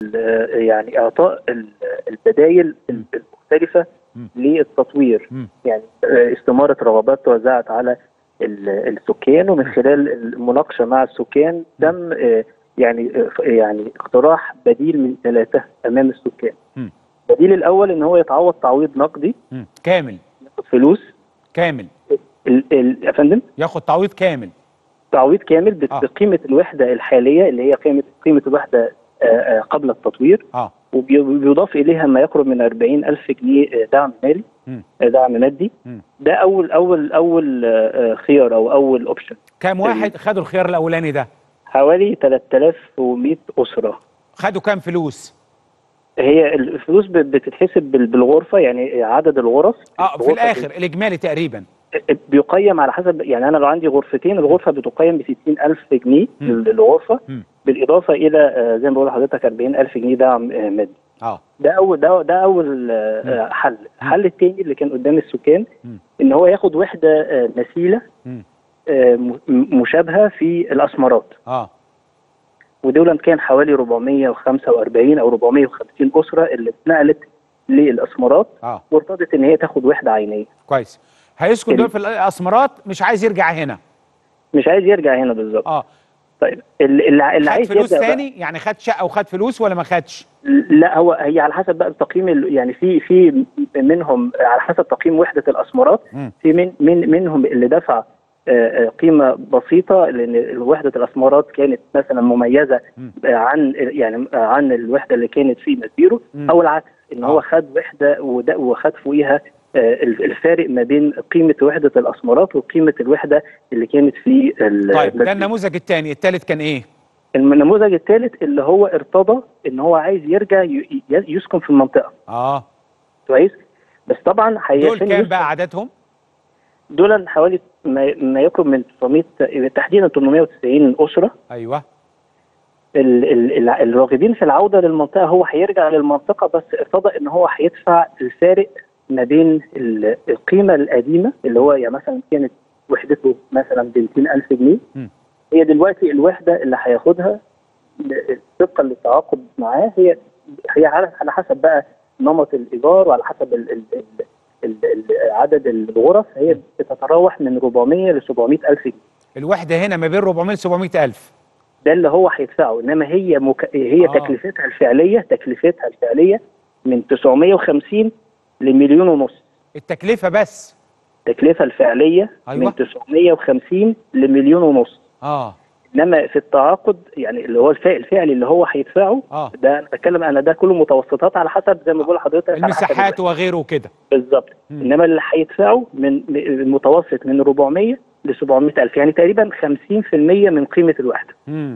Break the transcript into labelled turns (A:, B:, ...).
A: ال- يعني اعطاء ال- البدائل المختلفه
B: مم.
A: للتطوير
B: مم.
A: يعني آه، استماره رغبات توزعت على ال- السكان ومن خلال المناقشه مع السكان تم آه، يعني آه، يعني اقتراح بديل من ثلاثه امام السكان.
B: مم.
A: البديل الاول ان هو يتعوض تعويض نقدي
B: مم. كامل
A: ياخد فلوس
B: كامل
A: ال- ال- يا فندم
B: ياخد تعويض كامل
A: تعويض كامل بت-
B: آه.
A: بقيمه الوحده الحاليه اللي هي قيمه قيمه الوحده آه، آه، قبل التطوير
B: اه
A: وبيضاف اليها ما يقرب من 40 الف جنيه آه، دعم مالي
B: مم.
A: آه، دعم مادي
B: مم.
A: ده اول اول اول آه، آه، خيار او اول اوبشن
B: كام واحد خدوا الخيار الاولاني ده
A: حوالي 3100 اسره
B: خدوا كام فلوس
A: هي الفلوس ب- بتتحسب بال- بالغرفه يعني عدد الغرف
B: اه في
A: الغرفة
B: الاخر الاجمالي تقريبا
A: بيقيم على حسب يعني انا لو عندي غرفتين الغرفه بتقيم ب 60000 جنيه
B: مم.
A: للغرفه
B: مم.
A: بالاضافه الى آه، زي ما بقول لحضرتك 40000 جنيه دعم آه، مادي
B: اه
A: ده اول ده ده اول آه، آه، حل الحل الثاني اللي كان قدام السكان
B: مم.
A: ان هو ياخد وحده آه، مثيله
B: مم.
A: آه، م- مشابهه في الاسمرات
B: اه
A: ودولا كان حوالي 445 او 450 اسره اللي اتنقلت للاسمرات
B: اه
A: وارتضت ان هي تاخد وحده عينيه
B: كويس هيسكن
A: ال-
B: دول في الاسمرات مش عايز يرجع هنا
A: مش عايز يرجع هنا بالظبط
B: اه
A: طيب اللي, اللي
B: خد
A: عايز
B: فلوس
A: يرجع بقى-
B: تاني يعني خد شقه وخد فلوس ولا ما خدش
A: لا هو هي على حسب بقى التقييم ال- يعني في في منهم على حسب تقييم وحده الاسمرات
B: مم.
A: في من من منهم اللي دفع آه، آه، قيمه بسيطه لان وحده الاسمرات كانت مثلا مميزه
B: مم.
A: آه، عن يعني آه، عن الوحده اللي كانت في مسبيرو
B: مم.
A: او العكس ان هو
B: آه.
A: خد وحده وده- وخد فوقيها آه، الفارق ما بين قيمه وحده الاسمرات وقيمه الوحده اللي كانت في ال-
B: طيب ده
A: مسبيرو.
B: النموذج الثاني الثالث كان ايه
A: النموذج الثالث اللي هو ارتضى ان هو عايز يرجع ي- ي- يسكن في المنطقه
B: اه
A: كويس بس طبعا هي
B: دول
A: عشان
B: كام
A: يسكن-
B: بقى عددهم
A: دول حوالي ما ما يقرب من 900 تحديدا 890 اسره
B: ايوه
A: ال- ال- ال- الراغبين في العوده للمنطقه هو هيرجع للمنطقه بس ارتضى ان هو هيدفع الفارق ما بين ال- القيمه القديمه اللي هو يعني مثلا كانت وحدته مثلا ب 200000 جنيه
B: مم.
A: هي دلوقتي الوحده اللي هياخدها ل- طبقا للتعاقد معاه هي هي على على حسب بقى نمط الايجار وعلى حسب ال ال ال ال ال عدد الغرف هي بتتراوح من 400 ل 700 الف جنيه
B: الوحده هنا ما بين 400 ل 700 الف
A: ده اللي هو هيدفعه انما هي مك... هي
B: آه.
A: آه. تكلفتها الفعليه تكلفتها الفعليه من 950 لمليون ونص
B: التكلفه بس
A: التكلفه الفعليه
B: أيوة.
A: من 950 لمليون ونص
B: اه
A: انما في التعاقد يعني اللي هو الفعل الفعلي اللي هو هيدفعه
B: اه
A: ده انا بتكلم انا ده كله متوسطات على حسب زي ما بقول لحضرتك على حسب
B: المساحات
A: الوقت.
B: وغيره وكده
A: بالظبط
B: مم.
A: انما اللي هيدفعه من م- المتوسط من 400 ل 700 الف يعني تقريبا 50% من قيمه الوحده
B: امم